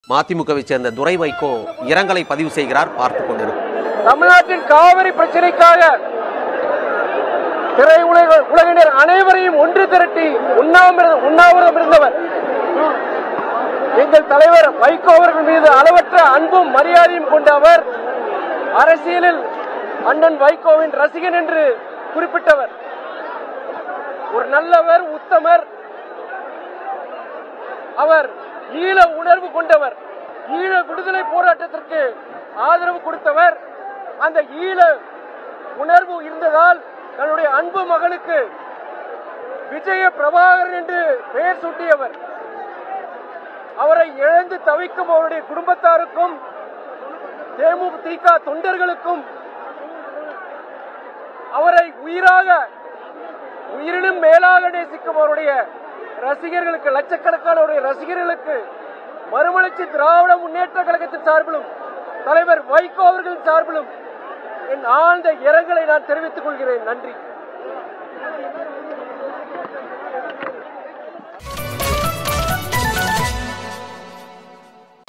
மதிமுகவை சேர்ந்த துரை வைகோ இரங்கலை பதிவு செய்கிறார் பார்த்துக் கொண்டிருக்கும் தமிழ்நாட்டின் காவிரி பிரச்சனைக்காக திரை உலக உலகினர் அனைவரையும் ஒன்று திரட்டி உண்ணாவிரதம் உண்ணாவிரதம் இருந்தவர் எங்கள் தலைவர் வைகோ அவர்கள் மீது அளவற்ற அன்பும் மரியாதையும் கொண்ட அவர் அரசியலில் அண்ணன் வைகோவின் ரசிகன் என்று குறிப்பிட்டவர் ஒரு நல்லவர் உத்தமர் அவர் ஈழ உணர்வு கொண்டவர் ஈழ விடுதலை போராட்டத்திற்கு ஆதரவு கொடுத்தவர் அந்த ஈழ உணர்வு இருந்ததால் தன்னுடைய அன்பு மகனுக்கு விஜய பிரபாகரன் என்று பெயர் சூட்டியவர் அவரை இழந்து தவிக்கும் அவருடைய குடும்பத்தாருக்கும் தேமுதிக தொண்டர்களுக்கும் அவரை உயிராக உயிரினும் மேலாக நேசிக்கும் அவருடைய ரசிகர்களுக்கு லட்சக்கணக்கானவருடைய ரசிகர்களுக்கு மறுமலர்ச்சி திராவிட முன்னேற்ற கழகத்தின் சார்பிலும் தலைவர் வைகோ அவர்களின் சார்பிலும் என் ஆழ்ந்த இரங்கலை நான் தெரிவித்துக் கொள்கிறேன் நன்றி